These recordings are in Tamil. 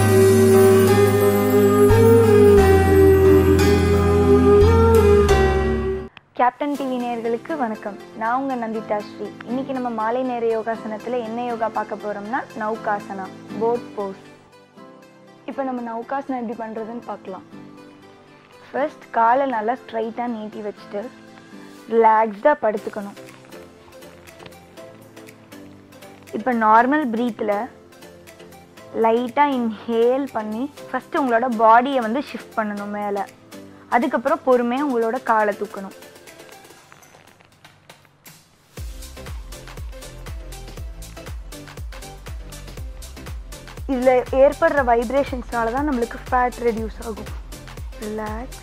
கேப்டன் டிவி நேயர்களுக்கு வணக்கம் நான் உங்கள் நந்திதா ஸ்ரீ இன்னைக்கு நம்ம மாலை நேர யோகாசனத்தில் என்ன யோகா பார்க்க போகிறோம்னா நௌகாசனா போட் போஸ் இப்போ நம்ம நௌகாசனம் எப்படி பண்ணுறதுன்னு பார்க்கலாம் ஃபர்ஸ்ட் காலை நல்லா ஸ்ட்ரைட்டாக நீட்டி வச்சுட்டு ரிலாக்ஸ்டாக படுத்துக்கணும் இப்போ நார்மல் ப்ரீத்தில் லைட்டாக இன்ஹேல் பண்ணி ஃபஸ்ட்டு உங்களோட பாடியை வந்து ஷிஃப்ட் பண்ணணும் மேலே அதுக்கப்புறம் பொறுமையாக உங்களோட காலை தூக்கணும் இதில் ஏற்படுற வைப்ரேஷன்ஸ்னால தான் நம்மளுக்கு ஃபேட் ரெடியூஸ் ஆகும் ரிலாக்ஸ்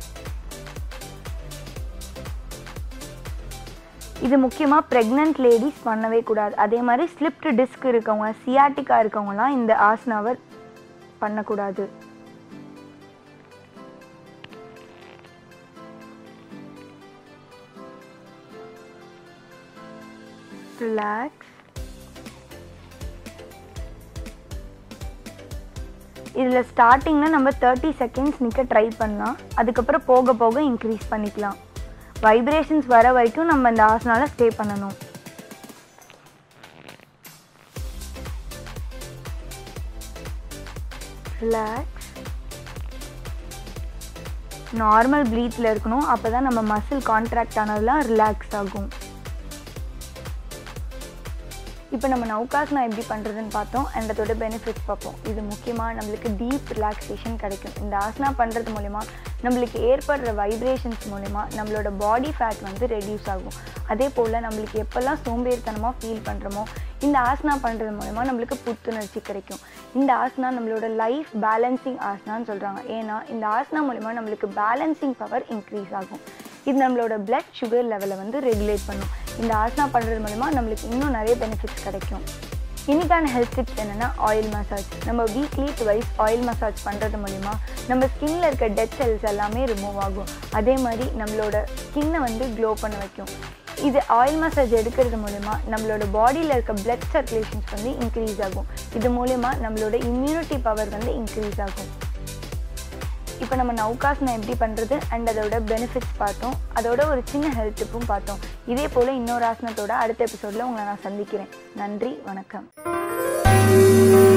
இது முக்கியமாக ப்ரெக்னென்ட் லேடிஸ் பண்ணவே கூடாது அதே மாதிரி ஸ்லிப்டு டிஸ்க் இருக்கவங்க சியாட்டிக்கா இருக்கவங்கலாம் இந்த ஆசனாவை பண்ணக்கூடாது ரிலாக்ஸ் இதில் ஸ்டார்டிங்கில் நம்ம தேர்ட்டி செகண்ட்ஸ் நிற்க ட்ரை பண்ணலாம் அதுக்கப்புறம் போக போக இன்க்ரீஸ் பண்ணிக்கலாம் வைப்ரேஷன்ஸ் வர வரைக்கும் நம்ம இந்த ஆசனால ஸ்டே பண்ணணும் ரிலாக்ஸ் நார்மல் ப்ளீத்தில் இருக்கணும் அப்போ தான் நம்ம மசில் கான்ட்ராக்ட் ஆனதுலாம் ரிலாக்ஸ் ஆகும் இப்போ நம்ம நௌகாசனா எப்படி பண்ணுறதுன்னு பார்த்தோம் அண்ட் அதோட பெனிஃபிட்ஸ் பார்ப்போம் இது முக்கியமாக நம்மளுக்கு டீப் ரிலாக்ஸேஷன் கிடைக்கும் இந்த ஆசனா பண்ணுறது மூலிமா நம்மளுக்கு ஏற்படுற வைப்ரேஷன்ஸ் மூலிமா நம்மளோட பாடி ஃபேட் வந்து ரெடியூஸ் ஆகும் அதே போல் நம்மளுக்கு எப்போல்லாம் சோம்பேறித்தனமாக ஃபீல் பண்ணுறோமோ இந்த ஆசனா பண்ணுறது மூலிமா நம்மளுக்கு புத்துணர்ச்சி கிடைக்கும் இந்த ஆசனா நம்மளோட லைஃப் பேலன்சிங் ஆசனான்னு சொல்கிறாங்க ஏன்னா இந்த ஆசனா மூலிமா நம்மளுக்கு பேலன்சிங் பவர் இன்க்ரீஸ் ஆகும் இது நம்மளோட பிளட் சுகர் லெவலை வந்து ரெகுலேட் பண்ணும் இந்த ஆசனா பண்ணுறது மூலிமா நம்மளுக்கு இன்னும் நிறைய பெனிஃபிட்ஸ் கிடைக்கும் இன்னைக்கான ஹெல்த் டிப்ஸ் என்னென்னா ஆயில் மசாஜ் நம்ம வீக்லி டுவைஸ் ஆயில் மசாஜ் பண்ணுறது மூலிமா நம்ம ஸ்கின்ல இருக்க டெட் செல்ஸ் எல்லாமே ரிமூவ் ஆகும் அதே மாதிரி நம்மளோட ஸ்கின்னை வந்து க்ளோ பண்ண வைக்கும் இது ஆயில் மசாஜ் எடுக்கிறது மூலிமா நம்மளோட பாடியில் இருக்க பிளட் சர்க்குலேஷன்ஸ் வந்து இன்க்ரீஸ் ஆகும் இது மூலிமா நம்மளோட இம்யூனிட்டி பவர் வந்து இன்க்ரீஸ் ஆகும் இப்போ நம்ம நௌகாசனம் எப்படி பண்ணுறது அண்ட் அதோட பெனிஃபிட்ஸ் பார்த்தோம் அதோட ஒரு சின்ன ஹெல்த் டிப்பும் பார்த்தோம் இதே போல் இன்னொரு ஆசனத்தோட அடுத்த எபிசோடில் உங்களை நான் சந்திக்கிறேன் நன்றி வணக்கம்